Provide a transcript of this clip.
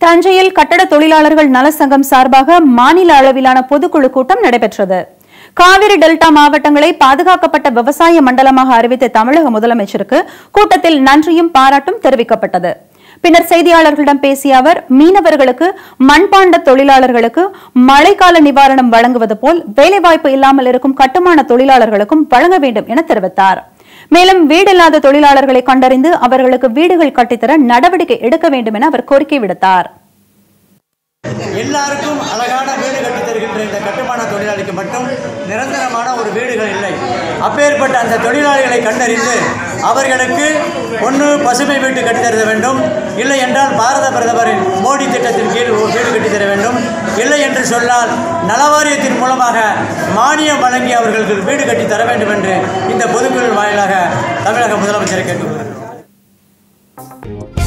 தஞ்சையில் கட்டட தொழிலாளர்கள் நலசங்கம் சார்பாக மாநில அளவிலான பொதுக்குழு கூட்டம் நடைபெற்றது காவிரி டெல்டா மாவட்டங்களை பாதுகாக்கப்பட்ட விவசாய மண்டலமாக அறிவித்த தமிழக முதலமைச்சருக்கு கூட்டத்தில் நன்றியும் பாராட்டும் தெரிவிக்கப்பட்டது பின்னர் செய்தியாளர்களிடம் பேசிய அவர் மீனவர்களுக்கு மண்பாண்ட தொழிலாளர்களுக்கு மழைக்கால நிவாரணம் வழங்குவது போல் வேலைவாய்ப்பு இல்லாமல் இருக்கும் கட்டுமான தொழிலாளர்களுக்கும் வழங்க வேண்டும் என தெரிவித்தார் மேலும் வீடில்லாத தொழிலாளர்களை கண்டறிந்து அவர்களுக்கு வீடுகள் கட்டித்தர நடவடிக்கை எடுக்க வேண்டும் என அவர் கோரிக்கை விடுத்தார் எல்லாருக்கும் அழகான வீடு கட்டி தருகின்ற இந்த கட்டுமான தொழிலாளிக்கு மட்டும் நிரந்தரமான ஒரு வீடுகள் இல்லை அப்பேற்பட்ட அந்த தொழிலாளிகளை கண்டறிந்து அவர்களுக்கு ஒன்று பசுமை வீட்டு கட்டித்தர வேண்டும் இல்லை என்றால் பாரத பிரதமரின் மோடி திட்டத்தின் கீழ் ஒரு வீடு கட்டித்தர வேண்டும் இல்லை என்று சொன்னால் நலவாரியத்தின் மூலமாக மானியம் வழங்கி அவர்களுக்கு வீடு கட்டி தர வேண்டும் என்று இந்த பொதுக்குழு வாயிலாக தமிழக முதலமைச்சரை கேட்டுக்கொள்கிறேன்